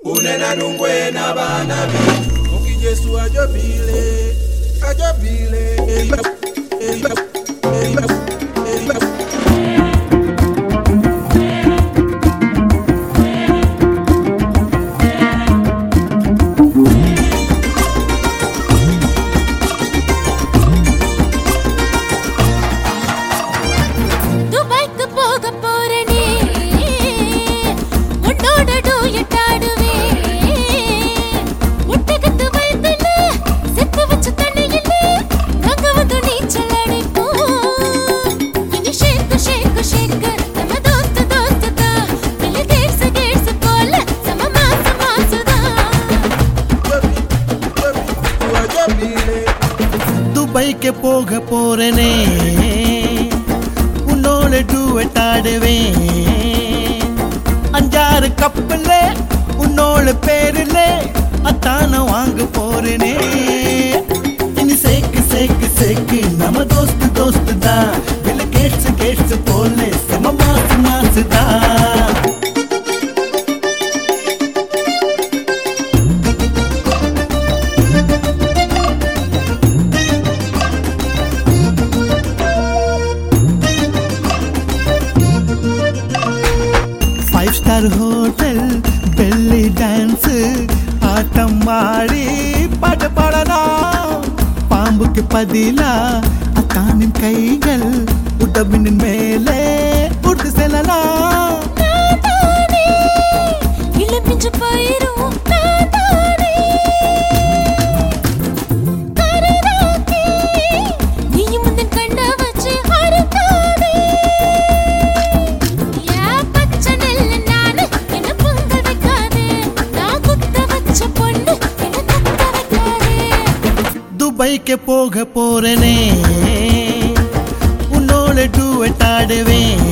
unena nungwe na bana bitu okijesu ajobile ajobile துபாய்க்கு போக போறனே உன்னோட டூயட் ஆடுவேன் ஒட்டகத்து வயதுல செத்து வச்ச தண்ணியில நாங்க வந்து நீச்சல் அடிப்போம் இனி ஷேக்கு ஷேக்கு ஷேக்கு நம்ம தோஸ்து தோஸ்து தான் பில் கேட்ஸ் கேட்ஸ் போல சம மாச மாசுதான் ajobile துபாய்க்கு போக போறனே உன்னோட டூவெட் ஆடுவேன் அஞ்சாறு கப்பல்ல உன்னோட பேருல அத்தான வாங்க போறனே இனி சேக்கு சேக்கு சேக்கு நம்ம தோஸ்து தோஸ்து தான் வில கேட்ஸ் கேட்ஸ் போல செம மாசு மாசு தான் five star hotel belly dance ஆட்டம் ஆடி பாட்டு பாடலாம் பாம்புக்கு பதிலா அத்தானின் கைகள் உடம்பின் மேலே உட்டு செல்லலாம் நானே இளம்பிஞ்சு போயிரும் நானே கரராக்கி நீயும் முந்தன் கண்ட வச்சு அறுத்தானே ஏன் பச்சை நெல்லு நானு என்ன பொங்கல் வைக்காதே நான் குத்த வச்ச பொண்ணு என்ன கத்த வைக்காதே துபாய்க்கு போக போறனே உன்னோட டூவெட் ஆடுவேன்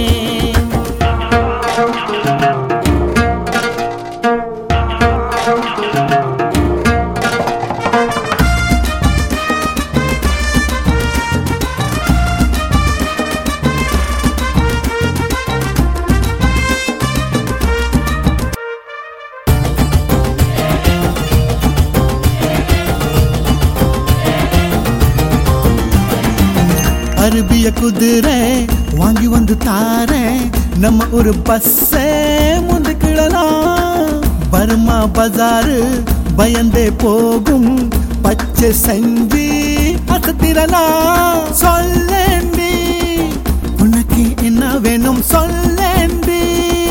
அரபிய குதிரை வாங்கி வந்து தாரேன் நம்ம ஒரு பஸ்ஸே முந்துக்கிடலாம் பர்மா பஜாரு பயந்தே போகும் பச்சை செஞ்சு அசத்திரலாம் சொல்லேண்டி உனக்கு என்ன வேணும் சொல்லேண்டி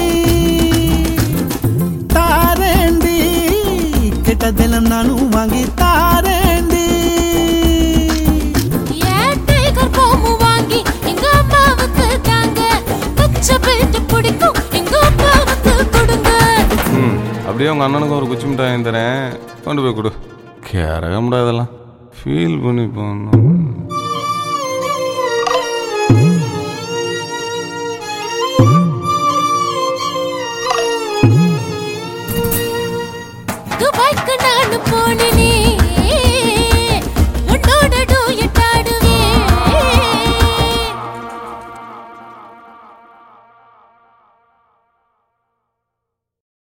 தாரேண்டி கெட்டதெல்லாம் நானும் வாங்கி தாரேண்டி ஏன் டைகர் பாம்பு வாங்கி எங்க அம்மாவுக்கு தாங்க பச்சை பெல்ட் பிடிக்கும் எங்க அப்பாவுக்கு கொடுங்க ம் அப்படியே உங்கள் அண்ணனுக்கு ஒரு குச்சி மிட்டாய் தரேன் கொண்டு போய் கொடு கேரக முடியாதெல்லாம் ஃபீல் பண்ணி போகணும் துபாய்க்கு நான் போனேன்